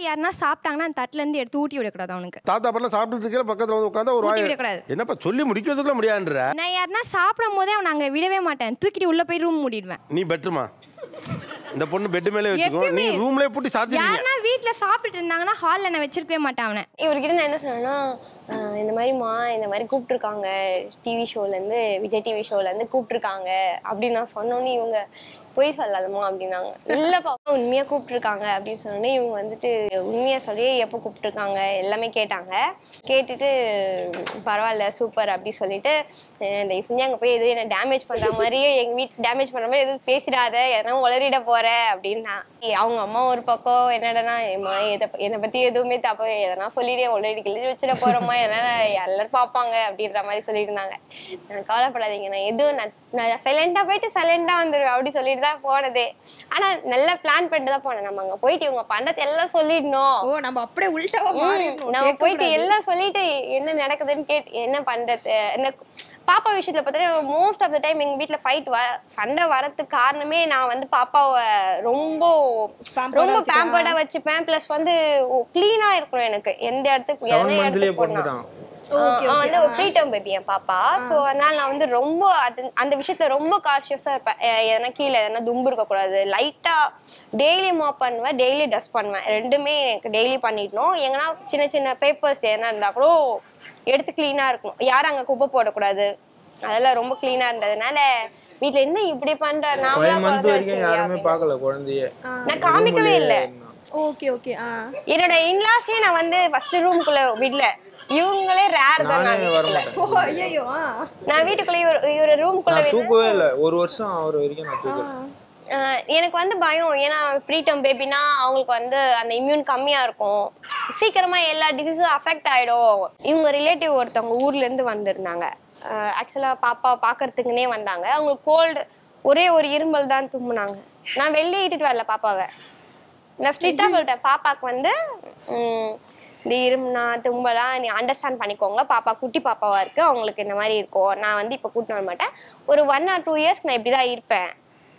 யாருன்னா சாப்பிட்டாங்கன்னா அந்த தட்டுல இருந்து எடுத்து ஊட்டி விடக்கூடாது அவனுக்கு தாத்தா பாட்டில் சாப்பிட்டுட்டு இருக்கிற பக்கத்தில் வந்து உட்காந்தா ஒரு ஊட்டி வாய் விடக்கூடாது என்னப்பா சொல்லி முடிக்கிறதுக்குள்ள முடியாதுன்ற நான் யாருன்னா சாப்பிடும் போதே அவனை அங்க விடவே மாட்டேன் தூக்கிட்டு உள்ள போய் ரூம் மூடிடுவேன் நீ பெட்ருமா இந்த பொண்ணு பெட் மேலே வச்சுக்கோ நீ எப்பயுமே. ரூம்லயே பூட்டி சாத்திடுவீங்க யாருன்னா வீட்ல சாப்பிட்டுட்டு இருந்தாங்கன்னா ஹால்ல நான் வச்சிருக்கவே மாட்டேன் அவனை இவர்கிட்ட நான் என்ன சொன்னேன்னா ஆஹ் இந்த மாதிரிம்மா இந்த மாதிரி கூப்பிட்டுருக்காங்க டிவி ஷோலேருந்து விஜய் டிவி ஷோலேருந்து கூப்பிட்டுருக்காங்க அப்படின்னு நான் சொன்னோன்னே இவங்க பொய் சொல்லாதம்மா அப்படின்னாங்க இல்லைப்பா உண்மையாக கூப்பிட்டுருக்காங்க அப்படின்னு சொன்னோன்னே இவங்க வந்துட்டு உண்மையாக சொல்லி எப்போ கூப்பிட்டுருக்காங்க எல்லாமே கேட்டாங்க கேட்டுட்டு பரவாயில்ல சூப்பர் அப்படி சொல்லிட்டு அஹ் இந்த செஞ்சு அங்கே போய் எதுவும் என்ன டேமேஜ் பண்ணுற மாதிரியே எங்கள் வீட்டு டேமேஜ் பண்ணுற மாதிரி எதுவும் பேசிடாத எதனா உளறிட போற அப்படின்னா அவங்க அம்மா ஒரு பக்கம் என்னடனா ஏம்மா எதை என்னை பற்றி எதுவுமே தப்பு எதனா சொல்லிட்டே உளறி கிழிச்சு வச்சிட போகிறோமா எதனா எல்லாரும் பார்ப்பாங்க அப்படின்ற மாதிரி சொல்லிட்டு இருந்தாங்க நான் கவலைப்படாதீங்க நான் எதுவும் நான் நான் சைலண்டாக போயிட்டு சைலண்டாக வந்துடுவேன் அப்படி சொல்லிட்டு தான் போனதே ஆனால் நல்லா பிளான் பண்ணிட்டு தான் போனேன் நம்ம அங்கே போயிட்டு இவங்க பண்ணுறது எல்லாம் சொல்லிடணும் ஓ நம்ம அப்படியே உள்டாவா ம், மாறிடணும் நம்ம கேட்க போயிட்டு கூடாது. எல்லாம் சொல்லிட்டு என்ன நடக்குதுன்னு கேட்டு என்ன பண்றது இந்த பாப்பா விஷயத்துல பார்த்தீங்கன்னா மோஸ்ட் ஆஃப் த டைம் எங்க வீட்ல ஃபைட் வர சண்டை வரதுக்கு காரணமே நான் வந்து பாப்பாவை ரொம்ப Pampered-ஆ ரொம்ப வச்சுக்க. பேம்பர்டா வச்சுப்பேன் ப்ளஸ் வந்து கிளீனா இருக்கணும் எனக்கு எந்த இடத்துக்கு செவன் எந்த மந்த்லயே இடத்துக்கு போனா பிறந்துட்டான் அவன் வந்து ஒரு ப்ரீ டேர்ம் பேபி என் பாப்பா ஸோ அதனால நான் வந்து ரொம்ப அது அந்த விஷயத்துல ரொம்ப கான்ஷியஸா இருப்பேன் எ- எதனா கீழே எதனா தும்பு இருக்கக்கூடாது லைட்டா டெய்லி மாப் பண்ணுவேன் டெய்லி டஸ்ட் பண்ணுவேன் ரெண்டுமே எனக்கு டெய்லி பண்ணிடணும் எங்கன்னா சின்ன சின்ன பேப்பர்ஸ் எதனா இருந்தா கூட எடுத்து க்ளீனா இருக்கணும் யாரும் அங்க குப்பை போடக்கூடாது அதெல்லாம் ரொம்ப க்ளீனா இருந்ததுனால வீட்ல என்ன இப்படி பண்ற நான் ஃபைவ் மந்த் வரைக்கும் யாருமே பார்க்கல குழந்தைய நான் காமிக்கவே இல்லை ஓகே ஓகே ஆ என்னோட இன்லாஸே நான் வந்து ஃபர்ஸ்ட் ரூம்குள்ள விடல இவங்களே ரேர் தான் நான் நானே வர வீட்டுக்குள்ள மாட்டேன் ஓ ஐயோ ஆ நான் வீட்டுக்குள்ள இவர் இவர் ரூம்குள்ள நான் தூக்கவே இல்லை ஒரு வருஷம் அவர் வரைக்கும் நான் தூக்கல ஆஹ் எனக்கு வந்து பயம் ஏன்னா ப்ரீ டேர்ம் பேபினா அவங்களுக்கு வந்து அந்த இம்யூன் கம்மியா இருக்கும் சீக்கிரமா எல்லா டிசீஸும் அஃபெக்ட் ஆயிடும் இவங்க ரிலேட்டிவ் ஒருத்தவங்க ஊர்ல இருந்து வந்திருந்தாங்க ஆக்சுவலா பாப்பா பாக்குறதுக்குனே வந்தாங்க அவங்களுக்கு கோல்டு ஒரே ஒரு இருமல் தான் தும்முனாங்க நான் வெளியே இட்டுட்டு வரல பாப்பாவை நான் ஸ்ட்ரிக்டாக சொல்லிட்டேன் பாப்பாக்கு வந்து ம், இந்த இருமுனா தும்பலாம் நீ அண்டர்ஸ்டாண்ட் பண்ணிக்கோங்க பாப்பா குட்டி பாப்பாவா இருக்கு அவங்களுக்கு இந்த மாதிரி இருக்கும் நான் வந்து இப்போ கூட்டிட்டு வர மாட்டேன் ஒரு ஒன் ஆர் டூ இயர்ஸ்க்கு நான் இப்படி தான் இருப்பேன்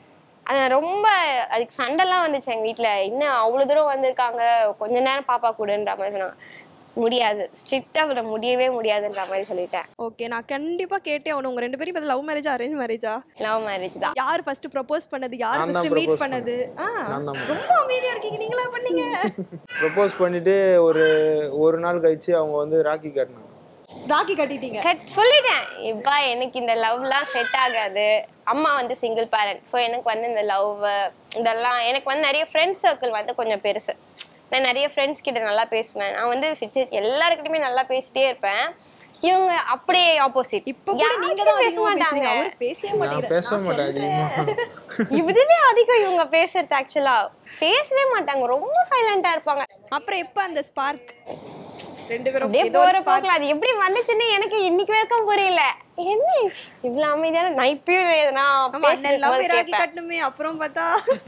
அது ரொம்ப அதுக்கு சண்டைலாம் வந்துச்சு எங்கள் வீட்டில் இன்னும் அவ்வளோ தூரம் வந்திருக்காங்க கொஞ்ச நேரம் பாப்பா கூடன்ற மாதிரி சொன்னாங்க முடியாது ஸ்ட்ரிக்டாக விட முடியவே முடியாதுன்ற மாதிரி சொல்லிட்டேன் ஓகே நான் கண்டிப்பா கேட்டே ஆகணும் உங்க ரெண்டு பேரும் லவ் மேரேஜா அரேஞ்ச் மேரேஜா லவ் மேரேஜ் தான் யார் ஃபர்ஸ்ட் ப்ரப்போஸ் பண்ணது யார் நான் தான் ஃபர்ஸ்ட் மீட் propose பண்ணது ஆ நான் தான் ரொம்ப அமைதியா இருக்கீங்க நீங்களா பண்ணீங்க ப்ரப்போஸ் பண்ணிட்டு ஒரு ஒரு நாள் கழிச்சு அவங்க வந்து ராக்கி கட்டினாங்க ராக்கி கட்டிட்டீங்க கட் சொல்லிட்டேன் இப்பா எனக்கு இந்த லவ்லாம் செட் ஆகாது அம்மா வந்து சிங்கிள் பேரண்ட் ஸோ எனக்கு வந்து இந்த லவ் இதெல்லாம் எனக்கு வந்து நிறைய ஃப்ரெண்ட்ஸ் சர்க்கிள் வந்து கொஞ்சம் பெருசு நான் நிறைய ஃப்ரெண்ட்ஸ் கிட்ட நல்லா பேசுவேன் நான் வந்து fixed- எல்லாருக்கிட்டையுமே நல்லா பேசிட்டே இருப்பேன் இவங்க அப்படியே ஆப்போசிட் இப்ப கூட நீங்க தான் பேச அதிகமா மாட்டாங்க பேசுறீங்க அவர் பேசவே நான் மாட்டேங்கிறார் பேச மாட்டேன் அதிகமாக இதுவே அதிகம் இவங்க பேசுறது ஆக்சுவலா பேசவே மாட்டாங்க ரொம்ப சைலண்டா இருப்பாங்க அப்புறம் எப்ப அந்த ஸ்பார்க் ரெண்டு பேரும் அப்படியே ஏதோ ஒரு போற spark. போக்குல அது எப்படி வந்துச்சுன்னு எனக்கு இன்னைக்கு வரைக்கும் புரியல என்ன இவ்வளவு அமைதியான நான் இப்பயும் எதனா ஆமா அண்ணன் லவ் பேசிட்டு ராக்கி கேட்பேன் கட்டணுமே அப்புறம் பார்த்தா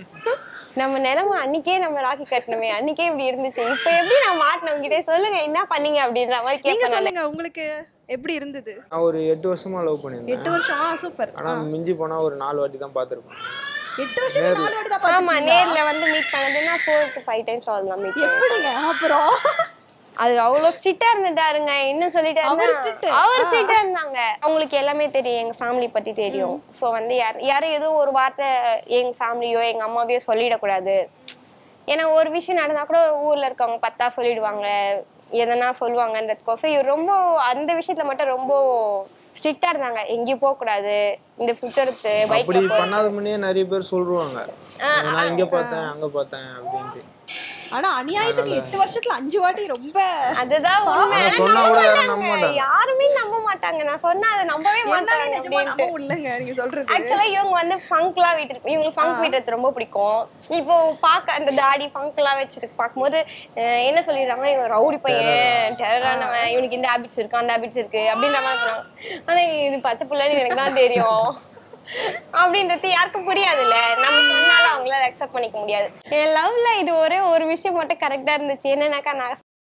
நம்ம நிலைமை அன்னைக்கே நம்ம ராக்கி கட்டணுமே அன்னைக்கே இப்படி இருந்துச்சு இப்ப எப்படி நான் மாட்டினவங்க கிட்டே சொல்லுங்க என்ன பண்ணீங்க அப்படின்ற மாதிரி நீங்க கேட்பேன் நானு. சொல்லுங்க உங்களுக்கு எப்படி இருந்தது நான் ஒரு எட்டு வருஷமா லவ் பண்ணியிருந்தேன் எட்டு வருஷம் ஆ சூப்பர் ஆனா மிஞ்சி போனா ஒரு நாலு வாட்டி தான் பார்த்துருப்பேன் எட்டு வருஷம் நாலு வாட்டி தான் ஆமா பாத்திருக்கீங்களா? நேர்ல வந்து மீட் பண்ணதுன்னா ஃபோர் டு ஃபைவ் டைம்ஸ் அவ்வளவுதான் மீட் எப்படிங்க அப்புறம் அது அவ்வளவு ஸ்ட்ரிக்டா இருந்துட்டாருங்க இன்னும் சொல்லிட்டு அவர் இருந்தா- strict. அவர் ஸ்ட்ரிக்டா இருந்தாங்க அவங்களுக்கு எல்லாமே தெரியும் எங்க ஃபேமிலி பத்தி தெரியும் சோ வந்து யார் யாரும் எதுவும் ஒரு வார்த்தை எங்க ஃபேமிலியோ எங்க அம்மாவையோ சொல்லிடக்கூடாது ஏன்னா ஒரு விஷயம் நடந்தா கூட ஊர்ல இருக்கவங்க பத்தா சொல்லிடுவாங்க எதனா சொல்லுவாங்கன்றதுக்கோசம் இவர் ரொம்ப அந்த விஷயத்துல மட்டும் ரொம்ப ஸ்ட்ரிக்டா இருந்தாங்க எங்கேயும் போக கூடாது இந்த சுத்துறது அப்படி பைக்ல பண்ணாத முன்னே நிறைய பேர் சொல்லுவாங்க நான் இங்க பார்த்தேன் அங்க பார்த்தேன் அப்படின்ட்டு ஆனா அநியாயத்துக்கு எட்டு வருஷத்துல அஞ்சு வாட்டி ரொம்ப அதுதான் உண்மை ஆனா ஆனா சொன்னா நம்ப கூட யாரும் மாட்டாங்க. நம்ப மாட்டாங்க. யாருமே நம்ப மாட்டாங்க நான் சொன்னா அதை நம்பவே என்னாலே மாட்டாங்க நிஜமா அப்படின்ட்டு நம்ப முடியலங்க நீங்க சொல்றது ஆக்சுவலா இவங்க வந்து ஃபங்க்லாம் விட்டு இவங்க ஃபங்க் விடுறது ரொம்ப பிடிக்கும் இப்போ பார்க்க அந்த தாடி ஃபங்க்லாம் வச்சுட்டு பார்க்கும்போது அஹ், என்ன சொல்லிடுறாங்க இவன் ரவுடி பையன் டெரரானவன் இவனுக்கு இந்த ஹேபிட்ஸ் இருக்கு அந்த ஹேபிட்ஸ் இருக்கு அப்படின்ற மாதிரி சொல்றாங்க ஆனா இது பச்சை புள்ளன்னு எனக்கு தான் தெரியும் அப்படின்றது யாருக்கும் புரியாதுல்ல நம்ம சொன்னாலும் அவங்களால அக்செப்ட் பண்ணிக்க முடியாது என் லவ்ல இது ஒரே ஒரு விஷயம் மட்டும் கரெக்டா இருந்துச்சு என்னன்னாக்கா நான்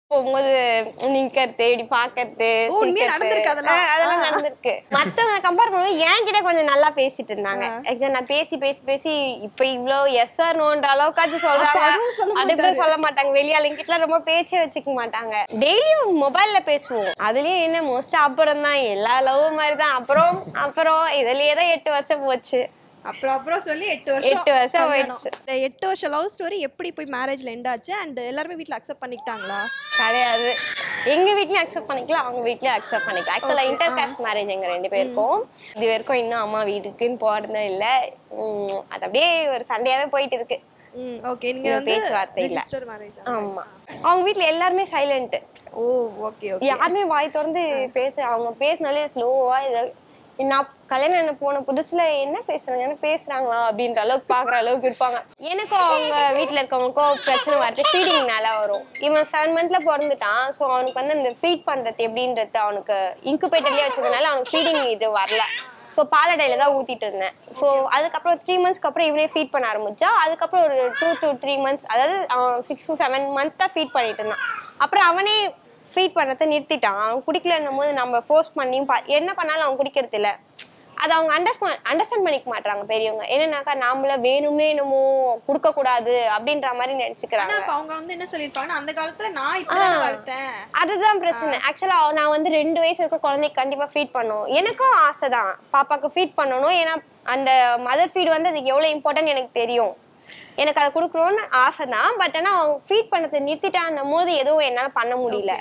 போகும்போது நிக்கிறது இப்படி பாக்குறது ஓ, உண்மையா சிரிக்கிறது. நடந்திருக்கு அதெல்லாம்? ஆ, அதெல்லாம் நடந்திருக்கு மத்தவங்க கம்பேர் பண்ணும்போது என்கிட்ட கொஞ்சம் நல்லா பேசிட்டு இருந்தாங்க Actually நான் பேசி பேசி பேசி இப்ப இவ்ளோ எஸ் சார் நோன்ற அளவுக்காச்சும் சொல்றாங்க அதுவும் சொல்ல அது கூட சொல்ல மாட்டாங்க வெளியாளுங்க கிட்ட ரொம்ப பேச்சே வச்சுக்க மாட்டாங்க டெய்லியும் மொபைல்ல பேசுவோம் அதுலயும் என்ன மோஸ்டா அப்புறம் தான் எல்லா லவ் மாதிரி தான் அப்புறம் அப்புறம் இதுலயே தான் எட்டு வருஷம் போச்சு அப்புறம் அப்புறம் சொல்லி எட்டு வருஷம் எட்டு வருஷம் கல்யாணம். ஆயிடுச்சு. இந்த எட்டு வருஷம் லவ் ஸ்டோரி எப்படி போய் மேரேஜ்ல எண்ட் ஆச்சு அண்ட் எல்லாருமே வீட்ல அக்செப்ட் பண்ணிக்கிட்டாங்களா கிடையாது எங்க வீட்லயும் அக்செப்ட் பண்ணிக்கலாம் அவங்க வீட்லயும் அக்செப்ட் பண்ணிக்கலாம் ஆக்சுவலா இன்டர் காஸ்ட் மேரேஜ் எங்க ரெண்டு பேருக்கும் இது வரைக்கும் இன்னும் அம்மா வீட்டுக்குன்னு போறதே இல்ல உம், அது அப்படியே ஒரு சண்டையாவே போயிட்டு இருக்கு ம் ஓகே நீங்க இன்னும் வந்து பேச்சுவார்த்தை இல்ல. ரெஜிஸ்டர் மேரேஜ் ஆமா அவங்க வீட்ல எல்லாருமே சைலண்ட் ஓ ஓகே ஓகே யாருமே வாய் திறந்து பேச அவங்க பேசினாலே ஸ்லோவா இதை நான் கல்யாணம் என்ன போன புதுசுல என்ன பேசுறாங்க என்ன பேசுறாங்களா அப்படின்ற அளவுக்கு பாக்குற அளவுக்கு இருப்பாங்க எனக்கும் அவங்க வீட்ல இருக்கவங்களுக்கும் பிரச்சனை வருது ஃபீடிங்னால வரும் இவன் செவன் மந்த்ல பிறந்துட்டான் ஸோ அவனுக்கு வந்து இந்த ஃபீட் பண்றது எப்படின்றது அவனுக்கு இன்குபேட்டர்லயே வச்சதுனால அவனுக்கு ஃபீடிங் இது வரல ஸோ பாலடையில தான் ஊத்திட்டு இருந்தேன் ஸோ அதுக்கப்புறம் த்ரீ மந்த்ஸ்க்கு அப்புறம் இவனே ஃபீட் பண்ண ஆரம்பிச்சா அதுக்கப்புறம் ஒரு டூ to த்ரீ மந்த்ஸ் அதாவது சிக்ஸ் to செவன் மந்த்ஸ் தான் ஃபீட் பண்ணிட்டு இருந்தான் அப்புறம் அவனே ஃபீட் பண்ணுறத நிறுத்திட்டான் அவன் குடிக்கலன்னும் போது நம்ம ஃபோர்ஸ் பண்ணி பா என்ன பண்ணாலும் அவன் குடிக்கிறது இல்ல அது அவங்க அண்டர்ஸ்டாண்ட் அண்டர்ஸ்டாண்ட் பண்ணிக்க மாட்டாங்க பெரியவங்க என்னன்னாக்கா நாமள வேணும்னே என்னமோ கொடுக்க கூடாது அப்படின்ற மாதிரி ஆனா நினைச்சுக்கிறாங்க அப்ப அவங்க வந்து என்ன சொல்லிருப்பாங்கன்னா அந்த காலத்துல நான் இப்படிதான் வளர்த்தேன் அதுதான் பிரச்சனை ஆக்சுவலா நான் வந்து ரெண்டு வயசு இருக்க குழந்தைக்கு கண்டிப்பா ஃபீட் பண்ணும் எனக்கும் ஆசை தான் பாப்பாக்கு ஃபீட் பண்ணணும் ஏன்னா அந்த மதர் ஃபீட் வந்து அதுக்கு எவ்வளவு இம்பார்ட்டன்ட் எனக்கு தெரியும் எனக்கு அதை கொடுக்கணும்னு ஆசை தான் பட் ஆனா அவங்க ஃபீட் பண்ணதை நிறுத்திட்டான்னும் போது எதுவும் என்னால பண்ண முடியல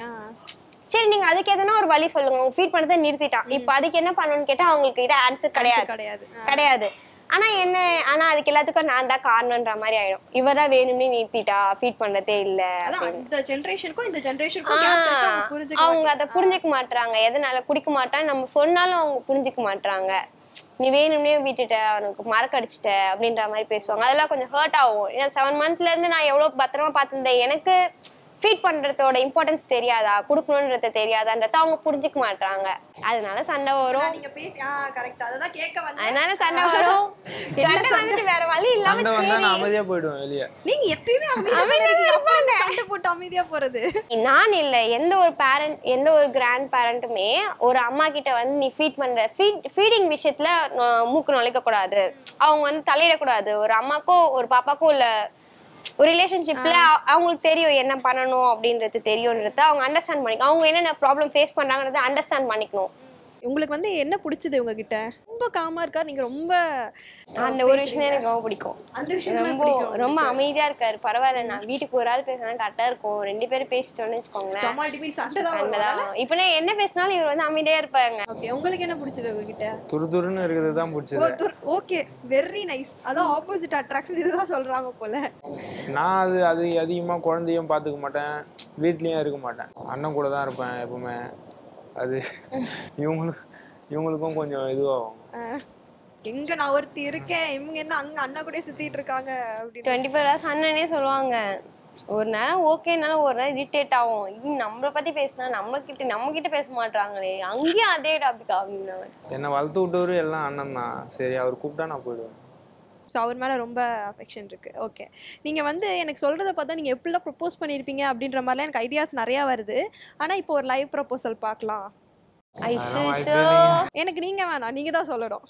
சரி நீங்க அதுக்கு எதனா ஒரு வழி சொல்லுங்க அவங்க ஃபீட் பண்ணதை நிறுத்திட்டான் இப்போ அதுக்கு என்ன பண்ணணும்னு கேட்டா அவங்களுக்கு கிட்ட ஆன்சர் கிடையாது கிடையாது கிடையாது ஆனா என்ன ஆனா அதுக்கு எல்லாத்துக்கும் நான் தான் காரணம்ன்ற மாதிரி ஆயிடும் இவ தான் வேணும்னே நிறுத்திட்டா ஃபீட் பண்றதே இல்ல அதான் அப்படின்னு. அந்த ஜெனரேஷனுக்கும் இந்த ஜெனரேஷனுக்கும் கேப் இருக்கு அவங்க ஆஹ் புரிஞ்சுக்க அவங்க அதை புரிஞ்சுக்க மாட்றாங்க எதனால குடிக்க மாட்டான்னு நம்ம சொன்னாலும் அவங்க புரிஞ்சுக்க மாட்றாங்க நீ வேணும்னே விட்டுட்ட அவனுக்கு மறக்கடிச்சிட்ட அப்படின்ற மாதிரி பேசுவாங்க அதெல்லாம் கொஞ்சம் ஹர்ட் ஆகும் ஏன்னா செவன் மந்த்ல இருந்து நான் எவ்வளவு பத்திரமா பார்த்துருந்தேன் எனக்கு ஃபீட் பண்றதோட இம்பார்ட்டன்ஸ் தெரியாதா கொடுக்கணுன்றது தெரியாதான்றத அவங்க புரிஞ்சுக்க மாட்றாங்க அதனால சண்டை வரும் நீங்க பேசி ஆ கரெக்ட் அததான் கேட்க வந்தேன் அதனால சண்டை வரும் சண்டை வந்துட்டு வேற வழி இல்லாம சண்டை வந்தா சரி நான் அமைதியா போயிடுவேன் வெளியே நீங்க எப்பயுமே அமைதியா அமைதியா இருப்பாங்க சண்டை போட்டு அமைதியா போறது நான் இல்ல எந்த ஒரு பேரண்ட் எந்த ஒரு கிராண்ட் பேரண்ட்டுமே ஒரு அம்மா கிட்ட வந்து நீ ஃபீட் பண்ற ஃபீட் ஃபீடிங் விஷயத்துல அஹ், மூக்கு நுழைக்க கூடாது அவங்க வந்து தலையிடக்கூடாது ஒரு அம்மாக்கோ ஒரு பாப்பாக்கோ இல்ல ஒரு ரிலேஷன்ஷிப்ல அவங்களுக்கு தெரியும் என்ன பண்ணணும் அப்படின்றது தெரியும்ன்றத அவங்க அண்டர்ஸ்டாண்ட் பண்ணிக்கணும் அவங்க என்னென்ன ப்ராப்ளம் ஃபேஸ் பண்றாங்கன்றத அண்டர்ஸ்டாண்ட் பண்ணிக்கணும் உங்களுக்கு வந்து என்ன பிடிச்சது உங்ககிட்ட ரொம்ப காமா இருக்கா நீங்க ரொம்ப அந்த ஒரு விஷயம் எனக்கு ரொம்ப பிடிக்கும் அந்த விஷயம் தான் ரொம்ப பிடிக்கும் ரொம்ப அமைதியா இருக்காரு பரவாயில்ல நான் வீட்டுக்கு ஒரு ஆள் பேசினா கரெக்டா இருக்கும் ரெண்டு பேரும் பேசிட்டோம்னு வச்சுக்கோங்களேன் டமால் டிமில் சண்டை தான் வரும் சண்டைதான். இப்ப நான் என்ன பேசினாலும் இவர் வந்து அமைதியா இருப்பாங்க ஓகே உங்களுக்கு என்ன பிடிச்சது உங்ககிட்ட துரு துருன்னு இருக்கிறது தான் பிடிச்சது ஓகே வெரி நைஸ் அதான் ஆப்போசிட் அட்ராக்ஷன் இதுதான் சொல்றாங்க போல நான் அது அது அதிகமாக குழந்தையும் பார்த்துக்க மாட்டேன் வீட்லேயும் இருக்க மாட்டேன் அண்ணன் கூட தான் இருப்பேன் எப்பவுமே அது இவங்களுக்கு இவங்களுக்கும் கொஞ்சம் இதுவாகும் அஹ், எங்க நான் ஒருத்தி இருக்கேன் இவங்க என்ன அங்க அண்ணா கூட சுத்திட்டு இருக்காங்க அப்படின்னு டுவெண்ட்டி ஃபோர் ஹவர்ஸ் அண்ணனே சொல்லுவாங்க ஒரு நேரம் ஓகேனாலும் ஒரு நேரம் இரிட்டேட் ஆகும் இது நம்மளை பத்தி பேசினா நம்ம கிட்ட நம்ம கிட்ட பேச மாட்டாங்களே அங்கேயும் அதே டாபிக் அப்படின்னு என்னை வளர்த்து விட்டவர் எல்லாம் அண்ணன் தான் சரி அவர் கூப்பிட்டா நான் போயிடுவேன் ஸோ அவர் மேலே ரொம்ப அஃபெக்ஷன் இருக்கு ஓகே நீங்கள் வந்து எனக்கு சொல்கிறத பார்த்தா நீங்கள் எப்படிலாம் ப்ரப்போஸ் பண்ணியிருப்பீங்க அப்படின்ற மாதிரிலாம் எனக்கு ஐடியாஸ் நிறையா வருது ஆனால் இப்போ ஒரு லைவ் ப்ரப்போசல் பார்க்கலாம் அதெல்லாம் வாய்ப்பே ஐஷோ இல்லைங்க. எனக்கு நீங்கள் வேணாம் நீங்கள் தான் சொல்லணும்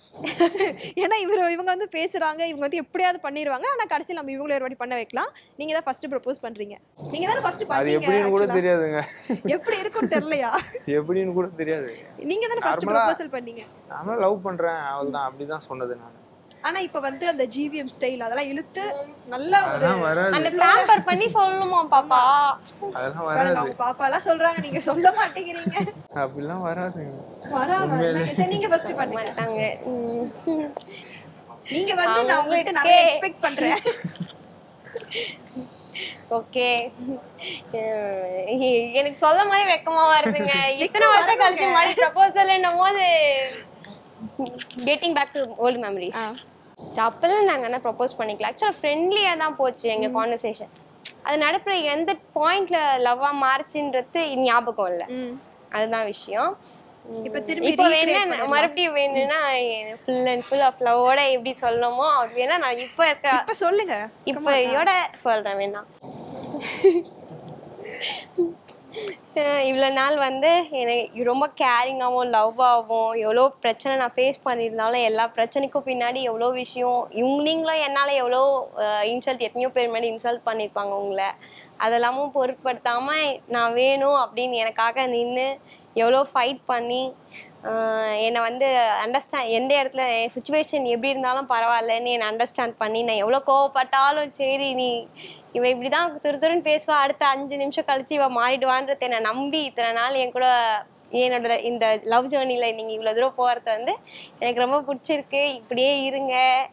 ஏன்னா இவர் இவங்க வந்து பேசுகிறாங்க இவங்க வந்து எப்படியாவது பண்ணிடுவாங்க ஆனால் கடைசியில் நம்ம இவங்கள ஒரு வாட்டி பண்ண வைக்கலாம் நீங்கள் தான் ஃபஸ்ட்டு ப்ரப்போஸ் பண்ணுறீங்க நீங்கள் தானே ஃபஸ்ட்டு அது பண்ணீங்க எப்படின்னு கூட actually. தெரியாதுங்க எப்படி இருக்கும்னு தெரியலையா எப்படின்னு கூட தெரியாது நீங்கள் தானே ஃபஸ்ட்டு Normal-ஆ- ப்ரப்போசல் பண்ணீங்க நானும் லவ் பண்றேன் அவள் தான் அப்படிதான் சொன்னது நான் ஆனால் இப்போ வந்து அந்த ஜிவிஎம் ஸ்டைல் அதெல்லாம் இழுத்து நல்லா ஒரு அதெல்லாம் வராது அந்த பேம்பர் பண்ணி சொல்லணுமா பாப்பா அதெல்லாம் பாருங்க வராது அவங்க பாப்பாலாம் சொல்றாங்க நீங்க சொல்ல மாட்டேங்கிறீங்க அப்படிலாம் வராதுங்க வராது சரி நீங்க ஃபர்ஸ்ட் பண்ணுங்க மாட்டாங்க உம். நீங்க வந்து நான் உங்கள்கிட்ட நிறைய அவங்களுக்கே- எக்ஸ்பெக்ட் பண்றேன் ஓகே எனக்கு சொல்ல மாதிரி வெக்கமா வருதுங்க இத்தனை வருஷம் கழிச்சு மாதிரி ப்ரப்போசல் போது getting back to old memories அப்பெல்லாம் நாங்க என்ன ப்ரப்போஸ் பண்ணிக்கலாம் ஆக்சுவலாக ஃப்ரெண்ட்லியா தான் போச்சு எங்க கான்வர்சேஷன் அது நடப்புற எந்த பாயிண்ட்ல லவ்வா மாறுச்சுன்றது ஞாபகம் இல்ல அதுதான் விஷயம் இப்ப திரும்பி இப்போ recreate வேணா பண்ணிடலாம். மறுபடியும் வேணும்னா ஃபுல் அண்ட் ஃபுல் ஆஃப் லவ்வோட எப்படி சொல்லணுமோ அப்படி வேணா நான் இப்போ இருக்க இப்ப சொல்லுங்க இப்போ இதோட சொல்றேன் வேணா இவ்வளோ நாள் வந்து எனக்கு ரொம்ப கேரிங்காகவும் லவ்வாகவும் எவ்வளோ பிரச்சனை நான் ஃபேஸ் பண்ணியிருந்தாலும் எல்லா பிரச்சனைக்கும் பின்னாடி எவ்வளோ விஷயம் இவங்களும் என்னால் எவ்வளோ இன்சல்ட் எத்தனையோ பேர் முன்னாடி இன்சல்ட் பண்ணியிருப்பாங்க உங்களை அதெல்லாமும் பொருட்படுத்தாமல் நான் வேணும் அப்படின்னு எனக்காக நின்று எவ்வளோ ஃபைட் பண்ணி ஆஹ் என்னை வந்து அண்டர்ஸ்டாண்ட் எந்த இடத்துல சுச்சுவேஷன் எப்படி இருந்தாலும் பரவாயில்லன்னு என்னை அண்டர்ஸ்டாண்ட் பண்ணி நான் எவ்வளோ கோவப்பட்டாலும் சரி நீ இவ இப்படி தான் துரு துருன்னு பேசுவா அடுத்த அஞ்சு நிமிஷம் கழிச்சு இவ மாறிடுவான்றத என்னை நம்பி இத்தனை நாள் என் கூட என்னோட இந்த லவ் ஜேர்னியில் நீங்கள் இவ்வளோ தூரம் போகிறது வந்து எனக்கு ரொம்ப பிடிச்சிருக்கு இப்படியே இருங்க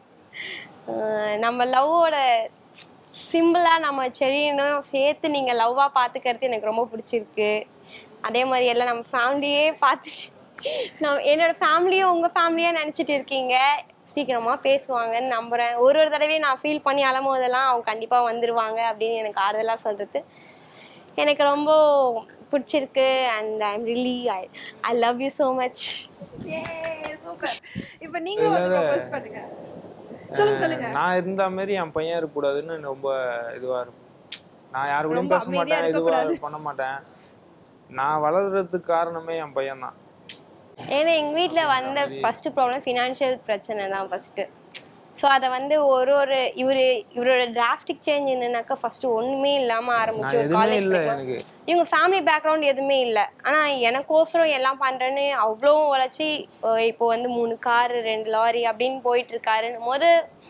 ஆஹ் நம்ம லவ்வோட சிம்பிளாக நம்ம செடியனும் சேர்த்து நீங்கள் லவ்வாக பார்த்துக்கிறது எனக்கு ரொம்ப பிடிச்சிருக்கு அதே மாதிரி எல்லாம் நம்ம ஃபேமிலியே பார்த்து நான் என்னோட ஃபேமிலியும் உங்கள் ஃபேமிலியாக நினச்சிட்டு இருக்கீங்க சீக்கிரமாக பேசுவாங்கன்னு நம்புகிறேன் ஒரு ஒரு தடவையும் நான் ஃபீல் பண்ணி அழும் போதெல்லாம் அவங்க கண்டிப்பாக வந்துடுவாங்க அப்படின்னு எனக்கு ஆறுதலாக சொல்கிறது எனக்கு ரொம்ப பிடிச்சிருக்கு and I am really I I love you so much super இப்போ நீங்களும் வந்து ப்ரப்போஸ் பண்ணுங்க சொல்லுங்க சொல்லுங்க நான் இருந்த மாதிரி என் பையன் இருக்கக்கூடாதுன்னு ரொம்ப இதுவா இருக்கும் நான் யாரு கூடயும் ரொம்ப பேச அமைதியா மாட்டேன் இதுவா இருக்கக்கூடாது. பண்ண மாட்டேன் நான் வளர்றதுக்கு காரணமே என் பையன் தான் ஏன்னா எங்கள் வீட்டில் வந்த ஃபர்ஸ்ட் ப்ராப்ளம் ஃபினான்ஷியல் பிரச்சனை தான் ஃபர்ஸ்ட்டு ஸோ அதை வந்து ஒரு ஒரு இவர் இவரோட டிராஃப்டிக் சேஞ்ச் என்னன்னாக்கா ஃபர்ஸ்ட் ஒன்றுமே இல்லாமல் நான் ஆரம்பிச்சு ஒரு எதுவுமே காலேஜ் இல்லை எனக்கு இவங்க ஃபேமிலி பேக்ரவுண்ட் எதுவுமே இல்லை ஆனால் எனக்கோசரம் எல்லாம் பண்ணுறேன்னு அவ்வளோ உழைச்சி அஹ் இப்போ வந்து மூணு காரு ரெண்டு லாரி அப்படின்னு போயிட்டு இருக்காருன்னு போது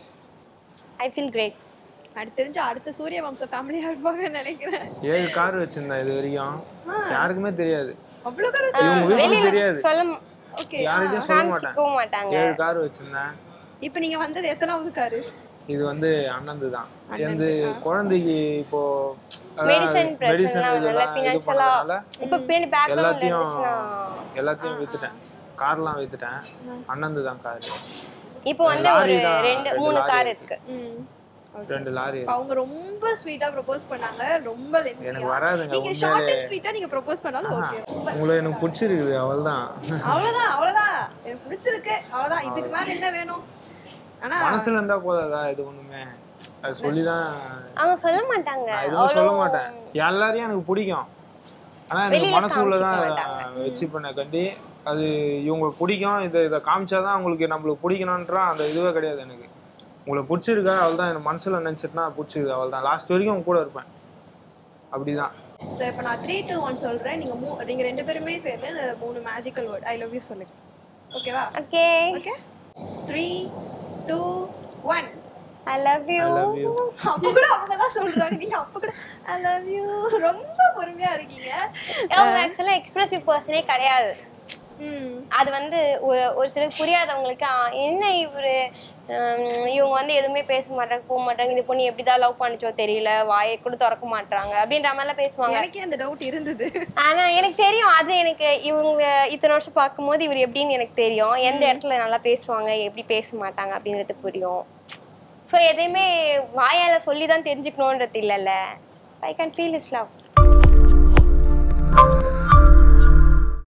ஐ ஃபீல் கிரேட் அடுத்து தெரிஞ்சு அடுத்த சூரிய வம்ச ஃபேமிலியா இருப்பாங்கன்னு நினைக்கிறேன் ஏழு கார் வச்சிருந்தேன் இது வரைக்கும் யாருக்குமே தெரியாது அவ்வளோ கார் இவங்க வீட்டுக்கு வெளியில தெரியாது சொல்ல ஓகே யாருக்கிட்டையும் சொல்ல மாட்டேன் காமிச்சிக்கவும் மாட்டாங்க ஏழு கார் வச்சிருந்தேன் இப்போ நீங்க வந்தது எத்தனாவது காரு இது வந்து அண்ணந்து தான் எந்த குழந்தைக்கு இப்போ மெடிசன் பிரச்சனை மெடிசன் நல்ல இதெல்லாம் இது ஃபினான்ஷியலா பண்ணதுனால இப்போ பின்னாடி பேக்ரவுண்ட் எல்லாத்தையும் இருந்துச்சுன்னா எல்லாத்தையும் வித்துட்டேன் கார்லாம் வித்துட்டேன் அண்ணந்து தான் கார் இப்போ வந்து ஒரு லாரி தான், ரெண்டு ரெண்டு மூணு லாரி கார் இருக்கு. இருக்கு ம் ரெண்டு லாரி இப்ப அவங்க ரொம்ப ஸ்வீட்டா ப்ரொபோஸ் பண்ணாங்க ரொம்ப lengthy-ஆ. எனக்கு வராதுங்க, நீங்க ஷார்ட் அண்ட் ஸ்வீட்டா நீங்க ப்ரொபோஸ் பண்ணாலும் ஓகே உங்களை எனக்கு பிடிச்சிருக்குது அவள்தான் அவ்வளவுதான் அவ்வளவுதான் எனக்கு பிடிச்சிருக்கு அவ்வளவுதான் இதுக்கு மேல என்ன வேணும் ஆனா மனசுல இருந்தா போதாதா இது ஒண்ணுமே அது சொல்லிதான் அவங்க சொல்ல மாட்டாங்க நான் எதுவும் சொல்ல மாட்டேன் எல்லாரையும் எனக்கு பிடிக்கும் ஆனா எனக்கு வெளியில மனசுக்குள்ளதான் காமிச்சிக்க வச்சு பண்ண கண்டி அது இவங்களுக்கு பிடிக்கும் இதை இதை காமிச்சாதான் அவங்களுக்கு நம்மளுக்கு பிடிக்கணுன்ற அந்த இதுவே கிடையாது எனக்கு உங்களை பிடிச்சிருக்கா அவள் தான் எனக்கு மனசுல நினைச்சிட்டுனா பிடிச்சிருக்கு அவள் தான் லாஸ்ட் வரைக்கும் உங்க கூட இருப்பேன் அப்படிதான் சரி இப்போ நான் த்ரீ டூ ஒன் சொல்றேன் நீங்க மூ நீங்க ரெண்டு பேருமே சேர்ந்து இந்த மூணு magical word I love you சொல்லுங்க ஓகேவா okay okay three two one I love you I love you அப்ப கூட அவங்க தான் சொல்றாங்க நீங்க அப்ப கூட ஐ லவ் யூ ரொம்ப பொறுமையா இருக்கீங்க அவங்க ஆக்சுவலா எக்ஸ்பிரசிவ் பர்சனே கிடையாது ம் அது வந்து ஒ- ஒரு சிலருக்கு புரியாதவங்களுக்கு ஆ, என்ன இவரு ஹம், இவங்க வந்து எதுவுமே பேச மாட்டாங்க போக மாட்டாங்க இந்த பொண்ணு எப்படிதான் லவ் பண்ணிச்சோ தெரியல வாயை கூட திறக்க மாட்டாங்க அப்படின்ற மாதிரிலாம் பேசுவாங்க எனக்கே அந்த டவுட் இருந்தது ஆனா எனக்கு தெரியும் அது எனக்கு இவங்க இத்தனை வருஷம் பார்க்கும்போது இவர் எப்படின்னு எனக்கு தெரியும் எந்த இடத்துல நல்லா பேசுவாங்க எப்படி பேச மாட்டாங்க அப்படின்றது புரியும் ஸோ எதையுமே வாயால சொல்லி தான் தெரிஞ்சுக்கணுன்றது இல்லைல்ல I can feel is love